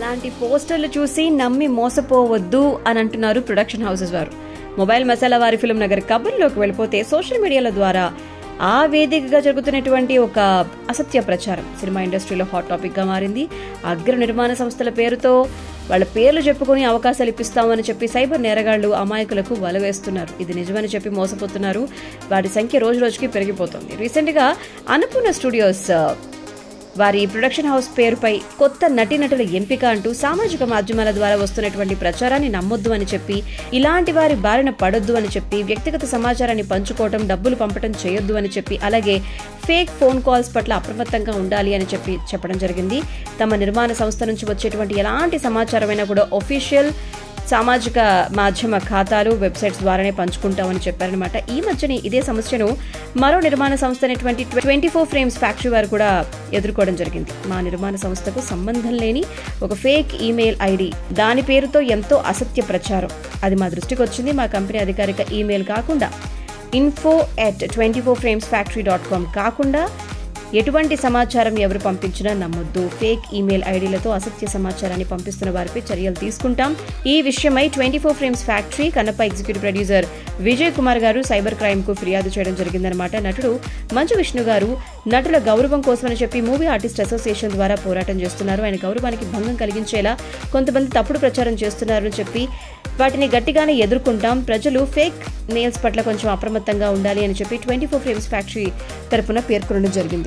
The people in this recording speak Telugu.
అలాంటి పోస్టర్లు చూసి నమ్మి మోసపోవద్దు అని అంటున్నారు ప్రొడక్షన్ హౌసెస్ వారు మొబైల్ మసాలా వారి ఫిల్మ్ నగర్ కబుర్లోకి వెళ్ళిపోతే సోషల్ మీడియాల ద్వారా ఆ వేదికగా జరుగుతున్నటువంటి ఒక అసత్య ప్రచారం సినిమా ఇండస్ట్రీలో హాట్ టాపిక్ గా మారింది అగ్ర నిర్మాణ సంస్థల పేరుతో వాళ్ళ పేర్లు చెప్పుకొని అవకాశాలు ఇప్పిస్తామని చెప్పి సైబర్ నేరగాళ్లు అమాయకులకు వల వేస్తున్నారు ఇది నిజమని చెప్పి మోసపోతున్నారు వాటి సంఖ్య రోజు రోజుకి పెరిగిపోతుంది రీసెంట్ గా అన్నపూర్ణ స్టూడియోస్ ఆ, వారి ప్రొడక్షన్ హౌస్ పేరుపై కొత్త నటీనటుల ఎంపిక అంటూ సామాజిక మాధ్యమాల ద్వారా వస్తున్నటువంటి ప్రచారాన్ని నమ్మొద్దు అని చెప్పి ఇలాంటి వారి బారిన పడొద్దు అని చెప్పి వ్యక్తిగత సమాచారాన్ని పంచుకోవటం డబ్బులు పంపటం చేయొద్దు అని చెప్పి అలాగే ఫేక్ ఫోన్ కాల్స్ పట్ల అప్రమత్తంగా ఉండాలి అని చెప్పి చెప్పడం జరిగింది తమ నిర్మాణ సంస్థ నుంచి వచ్చేటువంటి ఎలాంటి సమాచారమైనా కూడా ఒఫీషియల్ సామాజిక మాధ్యమ ఖాతాలు వెబ్సైట్స్ ద్వారానే పంచుకుంటామని చెప్పారనమాట ఈ మధ్యనే ఇదే సమస్యను మరో నిర్మాణ సంస్థ అయినటువంటి ట్వంటీ ఫోర్ ఫ్రేమ్స్ ఫ్యాక్టరీ వారు కూడా ఎదుర్కోవడం జరిగింది మా నిర్మాణ సంస్థకు సంబంధం లేని ఒక ఫేక్ ఈమెయిల్ ఐడి దాని పేరుతో ఎంతో అసత్య ప్రచారం అది మా దృష్టికి వచ్చింది మా కంపెనీ అధికారిక ఈమెయిల్ కాకుండా info at twenty four frames factory dot com కాకుండా ఎటువంటి సమాచారం ఎవరు పంపించినా నమ్మొద్దు ఫేక్ ఈమెయిల్ ఐడీలతో అసత్య సమాచారాన్ని పంపిస్తున్న వారిపై చర్యలు తీసుకుంటాం ఈ విషయమై twenty four frames factory Kannappa executive producer Vijay Kumar garu cyber crime కు ఫిర్యాదు చేయడం జరిగిందనమాట నటుడు మంచు విష్ణు గారు నటుల గౌరవం కోసమని చెప్పి మూవీ ఆర్టిస్ట్ అసోసియేషన్ ద్వారా పోరాటం చేస్తున్నారు ఆయన గౌరవానికి భంగం కలిగించేలా కొంతమంది తప్పుడు ప్రచారం చేస్తున్నారని చెప్పి వాటిని గట్టిగానే ఎదుర్కొంటాం ప్రజలు ఫేక్ మెయిల్స్ పట్ల కొంచెం అప్రమత్తంగా ఉండాలి అని చెప్పి ట్వంటీ ఫోర్ ఫ్రేమ్స్ ఫ్యాక్టరీ తరపున పేర్కొనడం జరిగింది